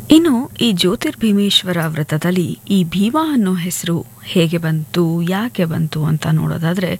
ಇನ್ನು ಈ ಜ್ಯೋತಿರ್ಭೀಮೇಶ್ವರ ವ್ರತದಲ್ಲಿ ಈ ಭೀಮಾ ಅನ್ನೋ ಹೆಸರು ಹೇಗೆ ಬಂತು ಯಾಕೆ ಬಂತು ಅಂತ ನೋಡೋದಾದ್ರೆ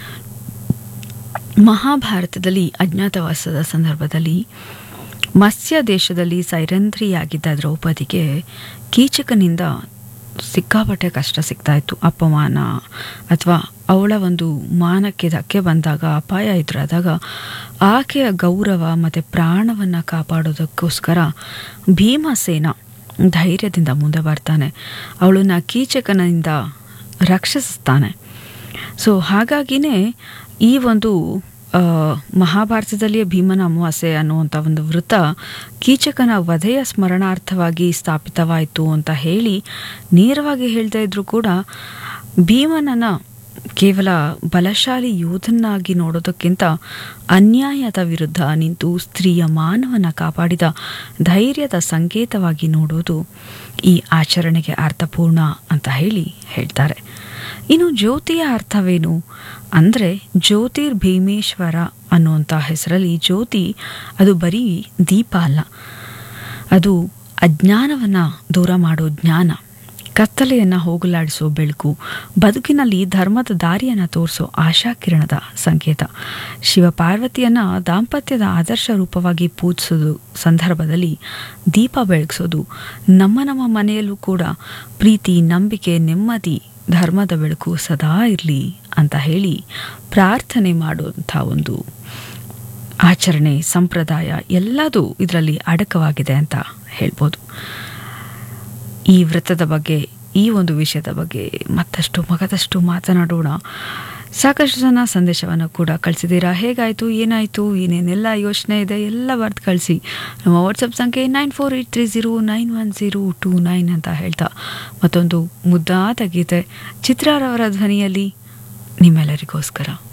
ಮಹಾಭಾರತದಲ್ಲಿ ಅಜ್ಞಾತವಾಸದ ಸಂದರ್ಭದಲ್ಲಿ ಮತ್ಸ್ಯ ದೇಶದಲ್ಲಿ ಸೈರಂಧ್ರಿಯಾಗಿದ್ದ ದ್ರೌಪದಿಗೆ ಕೀಚಕನಿಂದ ಸಿಕ್ಕಾಪಟ್ಟೆ ಕಷ್ಟ ಸಿಗ್ತಾ ಇತ್ತು ಅಪಮಾನ ಅಥವಾ ಅವಳ ಒಂದು ಮಾನಕ್ಕೆ ಧಕ್ಕೆ ಬಂದಾಗ ಅಪಾಯ ಎದುರಾದಾಗ ಆಕೆಯ ಗೌರವ ಮತ್ತು ಪ್ರಾಣವನ್ನು ಕಾಪಾಡೋದಕ್ಕೋಸ್ಕರ ಭೀಮಸೇನ ಧೈರ್ಯದಿಂದ ಮುಂದೆ ಬರ್ತಾನೆ ಅವಳನ್ನು ಕೀಚಕನಿಂದ ರಕ್ಷಿಸ್ತಾನೆ ಸೊ ಹಾಗಾಗಿನೇ ಈ ಒಂದು ಆ, ಮಹಾಭಾರತದಲ್ಲಿಯೇ ಭೀಮನ ಅಮಾವಾಸ್ಯೆ ಅನ್ನುವಂಥ ಒಂದು ವೃತ ಕೀಚಕನ ವಧೆಯ ಸ್ಮರಣಾರ್ಥವಾಗಿ ಸ್ಥಾಪಿತವಾಯಿತು ಅಂತ ಹೇಳಿ ನೇರವಾಗಿ ಹೇಳ್ತಾ ಇದ್ರು ಕೂಡ ಭೀಮನನ್ನ ಕೇವಲ ಬಲಶಾಲಿ ಯೋಧನಾಗಿ ನೋಡೋದಕ್ಕಿಂತ ಅನ್ಯಾಯದ ವಿರುದ್ಧ ನಿಂತು ಸ್ತ್ರೀಯ ಮಾನವನ ಕಾಪಾಡಿದ ಧೈರ್ಯದ ಸಂಕೇತವಾಗಿ ನೋಡೋದು ಈ ಆಚರಣೆಗೆ ಅರ್ಥಪೂರ್ಣ ಅಂತ ಹೇಳಿ ಹೇಳ್ತಾರೆ ಇನ್ನು ಜ್ಯೋತಿಯ ಅರ್ಥವೇನು ಅಂದರೆ ಜ್ಯೋತಿರ್ ಭೀಮೇಶ್ವರ ಅನ್ನುವಂಥ ಹೆಸರಲ್ಲಿ ಜ್ಯೋತಿ ಅದು ಬರೀ ದೀಪ ಅಲ್ಲ ಅದು ಅಜ್ಞಾನವನ್ನು ದೂರ ಮಾಡೋ ಜ್ಞಾನ ಕತ್ತಲೆಯನ್ನು ಹೋಗಲಾಡಿಸೋ ಬೆಳಕು ಬದುಕಿನಲ್ಲಿ ಧರ್ಮದ ದಾರಿಯನ್ನು ತೋರಿಸೋ ಆಶಾಕಿರಣದ ಸಂಕೇತ ಶಿವಪಾರ್ವತಿಯನ್ನು ದಾಂಪತ್ಯದ ಆದರ್ಶ ರೂಪವಾಗಿ ಪೂಜಿಸೋದು ಸಂದರ್ಭದಲ್ಲಿ ದೀಪ ಬೆಳಗಿಸೋದು ನಮ್ಮ ನಮ್ಮ ಮನೆಯಲ್ಲೂ ಕೂಡ ಪ್ರೀತಿ ನಂಬಿಕೆ ನೆಮ್ಮದಿ ಧರ್ಮದ ಬೆಳಕು ಸದಾ ಇರಲಿ ಅಂತ ಹೇಳಿ ಪ್ರಾರ್ಥನೆ ಮಾಡುವಂಥ ಒಂದು ಆಚರಣೆ ಸಂಪ್ರದಾಯ ಎಲ್ಲದೂ ಇದರಲ್ಲಿ ಅಡಕವಾಗಿದೆ ಅಂತ ಹೇಳ್ಬೋದು ಈ ವ್ರತದ ಬಗ್ಗೆ ಈ ಒಂದು ವಿಷಯದ ಬಗ್ಗೆ ಮತ್ತಷ್ಟು ಮಗದಷ್ಟು ಮಾತನಾಡೋಣ ಸಾಕಷ್ಟು ಜನ ಸಂದೇಶವನ್ನು ಕೂಡ ಕಳಿಸಿದ್ದೀರಾ ಹೇಗಾಯಿತು ಏನಾಯಿತು ಏನೇನೆಲ್ಲ ಯೋಚನೆ ಇದೆ ಎಲ್ಲ ಬರ್ದು ಕಳಿಸಿ ನಮ್ಮ ವಾಟ್ಸಪ್ ಸಂಖ್ಯೆ nine four eight three zero nine one zero two nine ಅಂತ ಹೇಳ್ತಾ ಮತ್ತೊಂದು ಮುದ್ದಾದ ಗೀತೆ ಚಿತ್ರಾರವರ ಧ್ವನಿಯಲ್ಲಿ ನಿಮ್ಮೆಲ್ಲರಿಗೋಸ್ಕರ